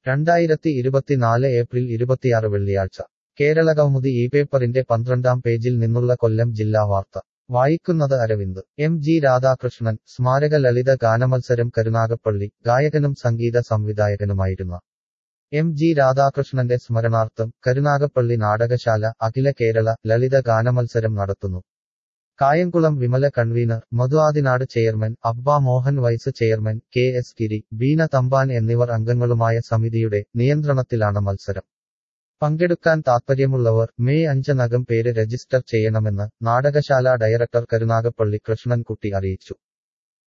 രണ്ടായിരത്തി ഇരുപത്തിനാല് ഏപ്രിൽ ഇരുപത്തിയാറ് വെള്ളിയാഴ്ച കേരള കൗമുദി ഈ പേപ്പറിന്റെ പന്ത്രണ്ടാം പേജിൽ നിന്നുള്ള കൊല്ലം ജില്ലാ വാർത്ത വായിക്കുന്നത് അരവിന്ദ് എം ജി രാധാകൃഷ്ണൻ സ്മാരക ലളിത ഗാനമത്സരം കരുനാഗപ്പള്ളി ഗായകനും സംഗീത സംവിധായകനുമായിരുന്ന എം ജി രാധാകൃഷ്ണന്റെ സ്മരണാർത്ഥം കരുനാഗപ്പള്ളി നാടകശാല അഖില കേരള ലളിത ഗാനമത്സരം നടത്തുന്നു Kayamkulam Vimala convener Madhu Adinad chairman Abba Mohan vice chairman K S Giri Beena Thampan എന്നിവർ അംഗങ്ങളുമായ സമിതിയുടെ നിയന്ത്രണത്തിലാണ് മത്സരം പങ്കെടുക്കാൻ താൽപ്പര്യമുള്ളവർ മെയ് അഞ്ചിനകം പേര് രജിസ്റ്റർ ചെയ്യണമെന്ന് നാടകശാല ഡയറക്ടർ കരുനാഗപ്പള്ളി കൃഷ്ണൻകുട്ടി അറിയിച്ചു